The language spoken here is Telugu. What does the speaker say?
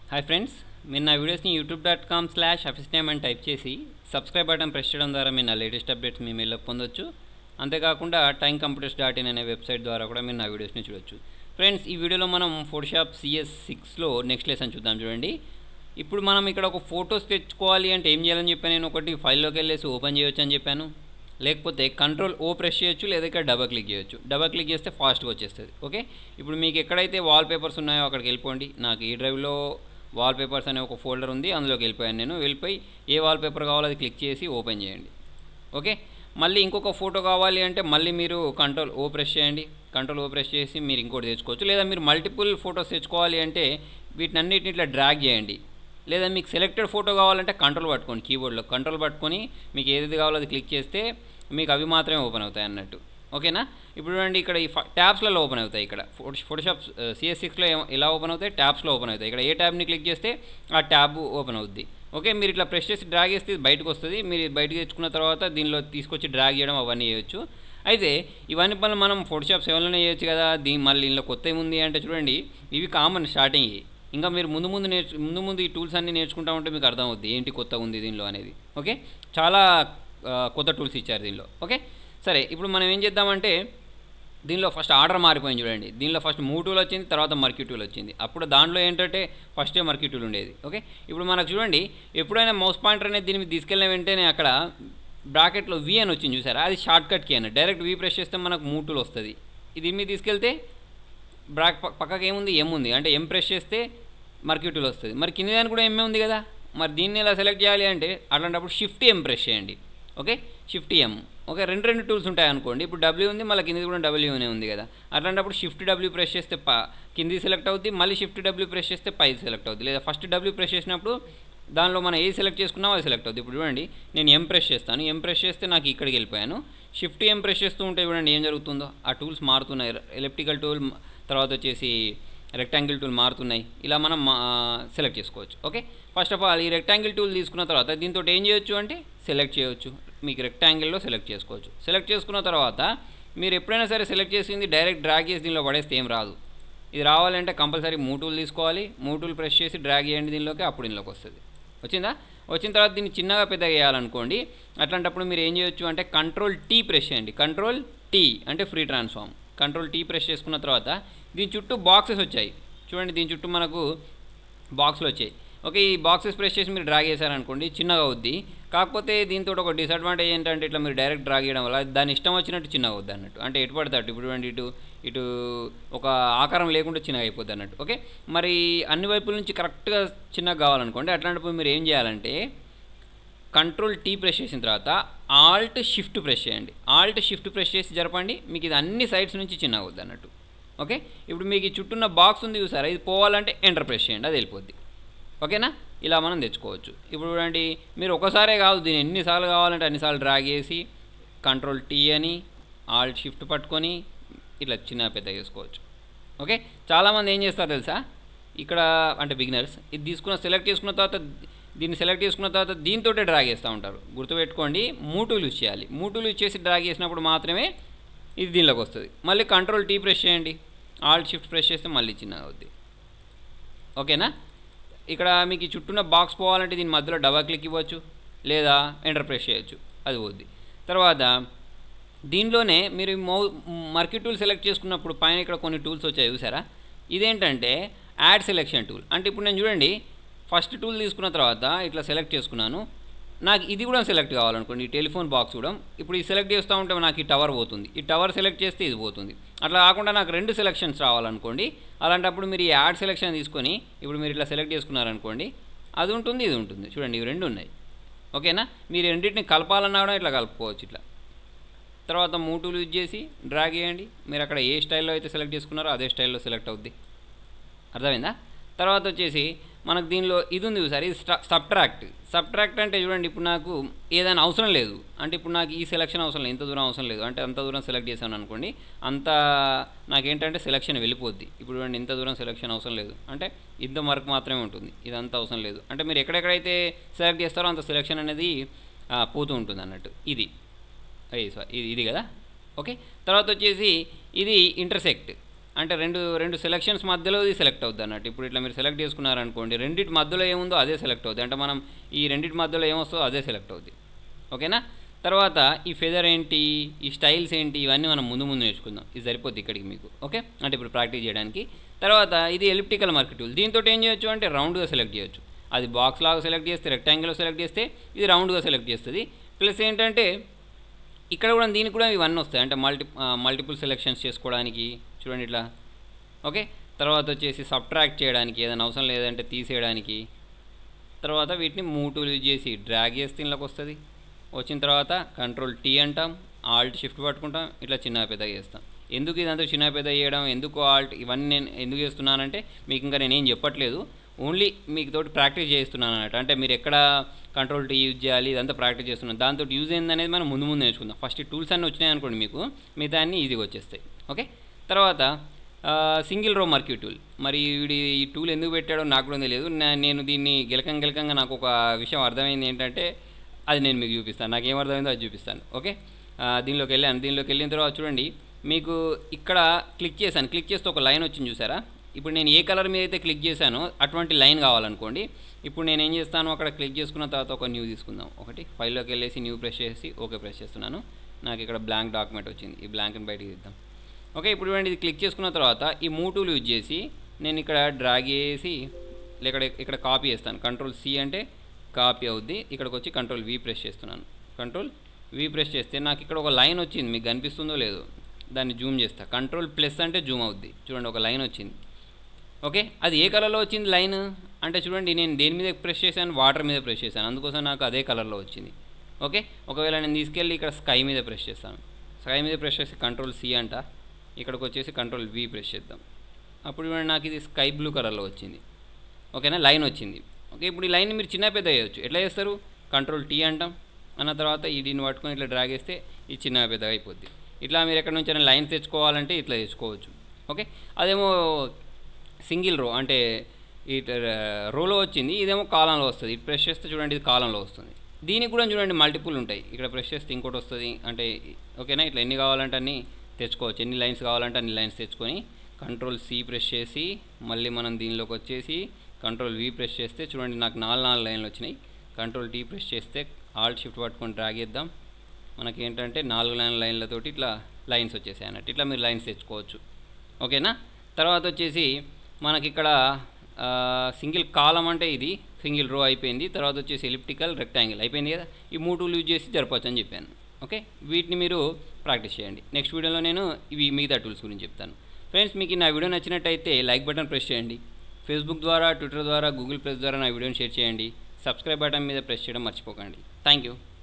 హాయ్ ఫ్రెండ్స్ మీరు నా వీడియోస్ని యూట్యూబ్ డాట్ కామ్ స్లాష్ అఫిస్ నేమ్ అని టైప్ చేసి సబ్స్క్రైబ్ బటన్ ప్రెస్ చేయడం ద్వారా మీరు నా లేటెస్ట్ అప్డేట్స్ మీ మెయిల్లో పొందొచ్చు అంతేకాకుండా టైం కంప్యూటర్స్ డాట్ ఇన్ అనే వెబ్సైట్ ద్వారా కూడా మీరు నా వీడియోస్ని చూడొచ్చు ఫ్రెండ్స్ ఈ వీడియోలో మనం ఫోటోషాప్ సిఎస్ సిక్స్లో నెక్స్ట్ లెసన్ చూద్దాం చూడండి ఇప్పుడు మనం ఇక్కడ ఒక ఫొటోస్ తెచ్చుకోవాలి అంటే ఏం చేయాలని చెప్పాను నేను ఒకటి ఫైల్లోకి వెళ్ళేసి ఓపెన్ చేయొచ్చు అని చెప్పాను లేకపోతే కంట్రోల్ ఓ ప్రెస్ చేయొచ్చు లేదా ఇక్కడ డబల్ క్లిక్ చేయొచ్చు డబల్ క్లిక్ చేస్తే ఫాస్ట్గా వచ్చేస్తుంది ఓకే ఇప్పుడు మీకు ఎక్కడైతే వాల్ పేపర్స్ ఉన్నాయో అక్కడికి వెళ్ళిపోండి నాకు ఈ డ్రైవ్లో వాల్ పేపర్స్ అనే ఒక ఫోల్డర్ ఉంది అందులోకి వెళ్ళిపోయాను నేను వెళ్ళిపోయి ఏ వాల్ పేపర్ కావాలో అది క్లిక్ చేసి ఓపెన్ చేయండి ఓకే మళ్ళీ ఇంకొక ఫోటో కావాలి అంటే మళ్ళీ మీరు కంట్రోల్ ఓ ప్రెస్ చేయండి కంట్రోల్ ఓ ప్రెస్ చేసి మీరు ఇంకోటి తెచ్చుకోవచ్చు లేదా మీరు మల్టిపుల్ ఫొటోస్ తెచ్చుకోవాలి అంటే వీటిని అన్నిటిని ఇట్లా డ్రాగ్ చేయండి లేదా మీకు సెలెక్టెడ్ ఫోటో కావాలంటే కంట్రోల్ పట్టుకోండి కీబోర్డ్లో కంట్రోల్ పట్టుకొని మీకు ఏది కావాలో అది క్లిక్ చేస్తే మీకు అవి మాత్రమే ఓపెన్ అవుతాయి అన్నట్టు ఓకేనా ఇప్పుడు చూడండి ఇక్కడ ఈ ట్యాబ్స్లలో ఓపెన్ అవుతాయి ఇక్కడ ఫోటో ఫోటోషాప్ సిఎస్ సిక్స్లో ఎలా ఓపెన్ అవుతాయి ట్యాబ్స్లో ఓపెన్ అవుతాయి ఇక్కడ ఏ ట్యాబ్ని క్లిక్ చేస్తే ఆ ట్యాబ్ ఓపెన్ అవుద్ది ఓకే మీరు ఇట్లా ప్రెస్ చేసి డ్రాగ్ చేస్తే ఇది బయటకు వస్తుంది మీరు ఇది బయటకు తెచ్చుకున్న తర్వాత దీనిలో తీసుకొచ్చి డ్రాగ్ చేయడం అవన్నీ చేయొచ్చు అయితే ఇవన్నీ పనులు మనం ఫోటోషాప్ సెవెన్లోనే చేయొచ్చు కదా దీని మళ్ళీ ఇందులో కొత్త ఏముంది అంటే చూడండి ఇవి కామన్ స్టార్టింగ్ ఇంకా మీరు ముందు ముందు నేర్చు ముందు ముందు ఈ టూల్స్ అన్నీ నేర్చుకుంటా ఉంటే మీకు అర్థం అవుద్ది ఏంటి కొత్త ఉంది దీనిలో అనేది ఓకే చాలా కొత్త టూల్స్ ఇచ్చారు దీనిలో ఓకే సరే ఇప్పుడు మనం ఏం చేద్దామంటే దీనిలో ఫస్ట్ ఆర్డర్ మారిపోయింది చూడండి దీనిలో ఫస్ట్ మూ టూల్ వచ్చింది తర్వాత మర్క్యూ టూల్ వచ్చింది అప్పుడు దాంట్లో ఏంటంటే ఫస్టే మర్క్యూ టూల్ ఉండేది ఓకే ఇప్పుడు మనకు చూడండి ఎప్పుడైనా మౌస్ పాయింటర్ అనేది దీని మీద తీసుకెళ్ళిన వెంటనే అక్కడ బ్రాకెట్లో వి అని వచ్చింది చూసారా అది షార్ట్ కట్ కీ అని డైరెక్ట్ వి ప్రెస్ చేస్తే మనకు మూ టూల్ వస్తుంది ఇది మీద తీసుకెళ్తే బ్రాక్ పక్కకి ఏముంది ఎం ఉంది అంటే ఎం ప్రెస్ చేస్తే మర్క్యూ టూల్ వస్తుంది మరి కింద దాని కూడా ఎంఏ ఉంది కదా మరి దీన్ని ఎలా సెలెక్ట్ చేయాలి అంటే అట్లాంటప్పుడు షిఫ్ట్ ఎం ప్రెస్ చేయండి ఓకే షిఫ్ట్ ఎం ఓకే రెండు రెండు టూల్స్ ఉంటాయి అనుకోండి ఇప్పుడు డబ్ల్యూ ఉంది మళ్ళీ కింది కూడా డబ్ల్యూనే ఉంది కదా అట్లాంటప్పుడు షిఫ్ట్ డబ్ల్యూ ప్రెస్ చేస్తే ప కింది సెలెక్ట్ అవుద్ది మళ్ళీ షిఫ్ట్ డబ్ల్యూ ప్రెస్ చేస్తే పై సెలెక్ట్ అవుద్ది లేదా ఫస్ట్ డబ్ల్యూ ప్రెస్ చేసినప్పుడు దానిలో మనం ఏది సెలెక్ట్ చేసుకున్నామో అది సెలెక్ట్ అవుతుంది ఇప్పుడు చూడండి నేను ఎం ప్రెస్ చేస్తాను ఎం ప్రెస్ చేస్తే నాకు ఇక్కడికి వెళ్ళిపోయాను షిఫ్ట్ ఎం ప్రెస్ చేస్తూ ఉంటే చూడండి ఏం జరుగుతుందో ఆ టూల్స్ మారుతున్నాయి ఎలక్ట్రికల్ టూల్ తర్వాత వచ్చేసి రెక్టాంగిల్ టూల్ మారుతున్నాయి ఇలా మనం సెలెక్ట్ చేసుకోవచ్చు ఓకే ఫస్ట్ ఆఫ్ ఆల్ ఈ రెక్టాంగిల్ టూల్ తీసుకున్న తర్వాత దీంతో ఏం చేయొచ్చు అంటే సెలెక్ట్ చేయొచ్చు మీకు రెక్టాంగిల్లో సెలెక్ట్ చేసుకోవచ్చు సెలెక్ట్ చేసుకున్న తర్వాత మీరు ఎప్పుడైనా సరే సెలెక్ట్ చేసింది డైరెక్ట్ డ్రాగ్ చేసి దీనిలో పడేస్తే ఏం రాదు ఇది రావాలంటే కంపల్సరీ మూటూల్ తీసుకోవాలి మూటూల్ ప్రెస్ చేసి డ్రాగ్ చేయండి దీనిలోకి అప్పుడు దీనిలోకి వస్తుంది వచ్చిందా వచ్చిన తర్వాత దీన్ని చిన్నగా పెద్దగా వేయాలనుకోండి అట్లాంటప్పుడు మీరు ఏం చేయొచ్చు అంటే కంట్రోల్ టీ ప్రెస్ చేయండి కంట్రోల్ టీ అంటే free transform control T press చేసుకున్న తర్వాత దీని చుట్టూ బాక్సెస్ వచ్చాయి చూడండి దీని చుట్టూ మనకు బాక్స్లు వచ్చాయి ఓకే ఈ బాక్సెస్ ప్రెస్ చేసి మీరు డ్రాగ్ చేశారనుకోండి చిన్నగా అవుద్ది కాకపోతే దీంతో ఒక డిసడ్వాంటేజ్ ఏంటంటే ఇట్లా మీరు డైరెక్ట్ డ్రాగ్ చేయడం వల్ల దాని ఇష్టం వచ్చినట్టు చిన్నగా అవుద్ది అన్నట్టు అంటే ఎటు పడితే అటు ఇప్పుడు ఇటు ఇటు ఒక ఆకారం లేకుండా చిన్నగా అయిపోద్ది అన్నట్టు ఓకే మరి అన్ని వైపుల నుంచి కరెక్ట్గా చిన్నగా కావాలనుకోండి అట్లాంటప్పుడు మీరు ఏం చేయాలంటే కంట్రోల్ టీ ప్రెస్ చేసిన తర్వాత ఆల్ట్ షిఫ్ట్ ప్రెస్ చేయండి ఆల్ట్ షిఫ్ట్ ప్రెస్ చేసి జరపండి మీకు ఇది అన్ని సైడ్స్ నుంచి చిన్నగా అవుద్ది అన్నట్టు ఓకే ఇప్పుడు మీకు ఈ చుట్టూన్న బాక్స్ ఉంది చూసారా ఇది పోవాలంటే ఎంటర్ ప్రెస్ చేయండి అది వెళ్ళిపోద్ది ఓకేనా ఇలా మనం తెచ్చుకోవచ్చు ఇప్పుడు చూడండి మీరు ఒకసారే కాదు దీన్ని ఎన్నిసార్లు కావాలంటే అన్నిసార్లు డ్రాగ్ చేసి కంట్రోల్ టీ అని ఆల్ట్ షిఫ్ట్ పట్టుకొని ఇట్లా చిన్న పెద్ద చేసుకోవచ్చు ఓకే చాలామంది ఏం చేస్తారు తెలుసా ఇక్కడ అంటే బిగినర్స్ ఇది తీసుకున్న సెలెక్ట్ చేసుకున్న తర్వాత దీన్ని సెలెక్ట్ చేసుకున్న తర్వాత దీంతో డ్రాగ్ చేస్తూ ఉంటారు గుర్తుపెట్టుకోండి మూటూలు యూజ్ చేయాలి మూటూలు యూజ్ చేసి డ్రాగ్ చేసినప్పుడు మాత్రమే ఇది దీనిలోకి వస్తుంది మళ్ళీ కంట్రోల్ టీ ప్రెస్ చేయండి ఆల్ట్ షిఫ్ట్ ప్రెస్ చేస్తే మళ్ళీ చిన్నగా అవుద్ది ఓకేనా ఇక్కడ మీకు ఈ చుట్టూన్న బాక్స్ పోవాలంటే దీని మధ్యలో డబల్ క్లిక్ ఇవ్వచ్చు లేదా ఎంటర్ ప్రెస్ చేయొచ్చు అది పోద్ది తర్వాత దీనిలోనే మీరు మౌ మర్కీ టూల్ సెలెక్ట్ చేసుకున్నప్పుడు పైన ఇక్కడ కొన్ని టూల్స్ వచ్చాయి చూసారా ఇదేంటంటే యాడ్ సెలెక్షన్ టూల్ అంటే ఇప్పుడు నేను చూడండి ఫస్ట్ టూల్ తీసుకున్న తర్వాత ఇట్లా సెలెక్ట్ చేసుకున్నాను నాకు ఇది కూడా సెలెక్ట్ కావాలనుకోండి ఈ టెలిఫోన్ బాక్స్ కూడా ఇప్పుడు ఈ సెలెక్ట్ చేస్తూ ఉంటే నాకు ఈ టవర్ పోతుంది ఈ టవర్ సెలెక్ట్ చేస్తే ఇది పోతుంది అట్లా కాకుండా నాకు రెండు సెలెక్షన్స్ రావాలనుకోండి అలాంటప్పుడు మీరు ఈ యాడ్ సెలెక్షన్ తీసుకొని ఇప్పుడు మీరు ఇట్లా సెలెక్ట్ చేసుకున్నారనుకోండి అది ఉంటుంది ఇది ఉంటుంది చూడండి ఇవి రెండు ఉన్నాయి ఓకేనా మీరు రెండింటిని కలపాలన్నా కూడా ఇట్లా కలుపుకోవచ్చు ఇట్లా తర్వాత మూటూలు యూజ్ చేసి డ్రాగ్ చేయండి మీరు అక్కడ ఏ స్టైల్లో అయితే సెలెక్ట్ చేసుకున్నారో అదే స్టైల్లో సెలెక్ట్ అవుద్ది అర్థమైందా తర్వాత వచ్చేసి మనకు దీనిలో ఇది ఉంది సార్ ఇది సబ్ట్రాక్ట్ సబ్ట్రాక్ట్ అంటే చూడండి ఇప్పుడు నాకు ఏదైనా అవసరం లేదు అంటే ఇప్పుడు నాకు ఈ సెలక్షన్ అవసరం లేదు ఇంత దూరం అవసరం లేదు అంటే అంత దూరం సెలెక్ట్ చేశాను అనుకోండి అంత నాకేంటంటే సెలక్షన్ వెళ్ళిపోద్ది ఇప్పుడు చూడండి ఇంత దూరం సెలక్షన్ అవసరం లేదు అంటే ఇంత వరకు మాత్రమే ఉంటుంది ఇదంతా అవసరం లేదు అంటే మీరు ఎక్కడెక్కడైతే సెలెక్ట్ చేస్తారో అంత సెలక్షన్ అనేది పోతూ ఉంటుంది అన్నట్టు ఇది ఇది ఇది కదా ఓకే తర్వాత వచ్చేసి ఇది ఇంటర్సెక్ట్ అంటే రెండు రెండు సెలక్షన్స్ మధ్యలో ఇది సెలెక్ట్ అవుద్ది అన్నట్టు ఇప్పుడు ఇట్లా మీరు సెలెక్ట్ చేసుకున్నారనుకోండి రెండింటి మధ్యలో ఏముందో అదే సెలెక్ట్ అవుద్ది అంటే మనం ఈ రెండింటి మధ్యలో ఏమొస్తుందో అదే సెలెక్ట్ అవుద్ది ఓకేనా తర్వాత ఈ ఫెదర్ ఏంటి ఈ స్టైల్స్ ఏంటి ఇవన్నీ మనం ముందు ముందు నేర్చుకుందాం ఇది సరిపోద్ది ఇక్కడికి మీకు ఓకే అంటే ఇప్పుడు ప్రాక్టీస్ చేయడానికి తర్వాత ఇది ఎలిప్టికల్ మార్కెట్ టూల్ దీంతో ఏం చేయొచ్చు అంటే రౌండ్గా సెలెక్ట్ చేయొచ్చు అది బాక్స్ లాగా సెలెక్ట్ చేస్తే రెక్టాంగిల్ సెలెక్ట్ చేస్తే ఇది రౌండ్గా సెలెక్ట్ చేస్తుంది ప్లస్ ఏంటంటే ఇక్కడ కూడా దీనికి కూడా ఇవన్నీ వస్తాయి అంటే మల్టి మల్టిపుల్ సెలెక్షన్స్ చేసుకోవడానికి చూడండి ఇట్లా ఓకే తర్వాత వచ్చేసి సబ్ట్రాక్ట్ చేయడానికి ఏదైనా అవసరం లేదంటే తీసేయడానికి తర్వాత వీటిని మూటూలు యూజ్ చేసి డ్రాగ్ చేస్తే ఇంట్లోకి వస్తుంది వచ్చిన తర్వాత కంట్రోల్ టీ అంటాం ఆల్ట్ షిఫ్ట్ పట్టుకుంటాం ఇట్లా చిన్న పెద్దగా చేస్తాం ఎందుకు ఇదంతా చిన్న పెద్ద చేయడం ఎందుకు ఆల్ట్ ఇవన్నీ నేను ఎందుకు చేస్తున్నానంటే మీకు ఇంకా నేనేం చెప్పట్లేదు ఓన్లీ మీకు తోటి ప్రాక్టీస్ చేస్తున్నాను అన్నట్టు అంటే మీరు ఎక్కడ కంట్రోల్ టీ యూజ్ చేయాలి ఇదంతా ప్రాక్టీస్ చేస్తున్నాను దాంతో యూజ్ ఏందనేది మనం ముందు ముందు నేర్చుకుందాం ఫస్ట్ ఈ టూల్స్ అన్నీ వచ్చినాయి అనుకోండి మీకు మిగతా అన్నీ ఈజీగా వచ్చేస్తాయి ఓకే తర్వాత సింగిల్ రో మర్క్యూ టూల్ మరి వీడి ఈ టూల్ ఎందుకు పెట్టాడో నాకు కూడా తెలియదు నా- నేను దీన్ని గెలకం గెలకంగా నాకు ఒక విషయం అర్థమైంది ఏంటంటే అది నేను మీకు చూపిస్తాను నాకు ఏం అర్థమైందో అది చూపిస్తాను ఓకే ఆ, దీనిలోకి వెళ్ళాను దీనిలోకి వెళ్ళిన తర్వాత చూడండి మీకు ఇక్కడ క్లిక్ చేశాను క్లిక్ చేస్తే ఒక లైన్ వచ్చింది చూసారా ఇప్పుడు నేను ఏ కలర్ మీద అయితే క్లిక్ చేశానో అటువంటి లైన్ కావాలనుకోండి ఇప్పుడు నేను ఏం చేస్తాను అక్కడ క్లిక్ చేసుకున్న తర్వాత ఒక న్యూ తీసుకుందాం ఒకటి ఫైల్లోకి వెళ్ళేసి న్యూ ప్రెస్ చేసి ఓకే ప్రెస్ చేస్తున్నాను నాకు ఇక్కడ బ్లాంక్ డాక్యుమెంట్ వచ్చింది ఈ బ్లాంక్ని బయటికి తీద్దాం ఓకే ఇప్పుడు చూడండి ఇది క్లిక్ చేసుకున్న తర్వాత ఈ మూటూలు యూజ్ చేసి నేను ఇక్కడ డ్రాగ్ చేసి ఇక్కడ ఇక్కడ కాపీ చేస్తాను కంట్రోల్ సి అంటే కాపీ అవుద్ది ఇక్కడికి వచ్చి కంట్రోల్ వి ప్రెస్ చేస్తున్నాను కంట్రోల్ వి ప్రెస్ చేస్తే నాకు ఇక్కడ ఒక లైన్ వచ్చింది మీకు కనిపిస్తుందో లేదో దాన్ని జూమ్ చేస్తా కంట్రోల్ ప్లస్ అంటే జూమ్ అవుద్ది చూడండి ఒక లైన్ వచ్చింది ఓకే అది ఏ కలర్లో వచ్చింది లైన్ అంటే చూడండి నేను దేని మీద ప్రెస్ చేశాను వాటర్ మీద ప్రెస్ చేశాను అందుకోసం నాకు అదే కలర్లో వచ్చింది ఓకే ఒకవేళ నేను తీసుకెళ్ళి ఇక్కడ స్కై మీద ప్రెస్ చేస్తాను స్కై మీద ప్రెస్ చేసి కంట్రోల్ సి అంట ఇక్కడికి వచ్చేసి కంట్రోల్ వి ప్రెస్ చేద్దాం అప్పుడు చూడండి నాకు ఇది స్కై బ్లూ కలర్లో వచ్చింది ఓకేనా లైన్ వచ్చింది ఓకే ఇప్పుడు ఈ లైన్ మీరు చిన్న పెద్ద చేయొచ్చు ఎట్లా చేస్తారు కంట్రోల్ టీ అంటాం అన్న తర్వాత ఈ దీన్ని పట్టుకొని ఇట్లా డ్రాగ్ చేస్తే ఇది చిన్న పెద్దగా అయిపోద్ది ఇట్లా మీరు ఎక్కడి నుంచి లైన్స్ తెచ్చుకోవాలంటే ఇట్లా తెచ్చుకోవచ్చు ఓకే అదేమో సింగిల్ రో అంటే ఈ రోలో వచ్చింది ఇదేమో కాలంలో వస్తుంది ఇటు ప్రెస్ చేస్తే చూడండి ఇది కాలంలో వస్తుంది దీనికి కూడా చూడండి మల్టిపుల్ ఉంటాయి ఇక్కడ ప్రెస్ చేస్తే ఇంకోటి వస్తుంది అంటే ఓకేనా ఇట్లా ఎన్ని కావాలంటే అన్ని తెచ్చుకోవచ్చు ఎన్ని లైన్స్ కావాలంటే అన్ని లైన్స్ తెచ్చుకొని కంట్రోల్ సి ప్రెస్ చేసి మళ్ళీ మనం దీనిలోకి వచ్చేసి కంట్రోల్ వి ప్రెస్ చేస్తే చూడండి నాకు నాలుగు నాలుగు లైన్లు వచ్చినాయి కంట్రోల్ టీ ప్రెస్ చేస్తే ఆల్ట్ షిఫ్ట్ పట్టుకొని డ్రాగ్ చేద్దాం మనకి ఏంటంటే నాలుగు లైన్ లైన్లతోటి ఇట్లా లైన్స్ వచ్చేసాయి అన్నట్టు ఇట్లా మీరు లైన్స్ తెచ్చుకోవచ్చు ఓకేనా తర్వాత వచ్చేసి మనకి ఇక్కడ సింగిల్ కాలం అంటే ఇది సింగిల్ రో అయిపోయింది తర్వాత వచ్చేసి ఎలిప్టికల్ రెక్టాంగిల్ అయిపోయింది కదా ఈ మూడు టూల్ యూజ్ చేసి జరపచ్చు అని చెప్పాను ఓకే వీటిని మీరు ప్రాక్టీస్ చేయండి నెక్స్ట్ వీడియోలో నేను ఇవి మిగతా టూల్స్ గురించి చెప్తాను ఫ్రెండ్స్ మీకు ఈ నా వీడియో నచ్చినట్టయితే లైక్ బటన్ ప్రెస్ చేయండి ఫేస్బుక్ ద్వారా ట్విట్టర్ ద్వారా గూగుల్ ప్లస్ ద్వారా నా వీడియోని షేర్ చేయండి సబ్స్క్రైబ్ బటన్ మీద ప్రెస్ చేయడం మర్చిపోకండి థ్యాంక్ యూ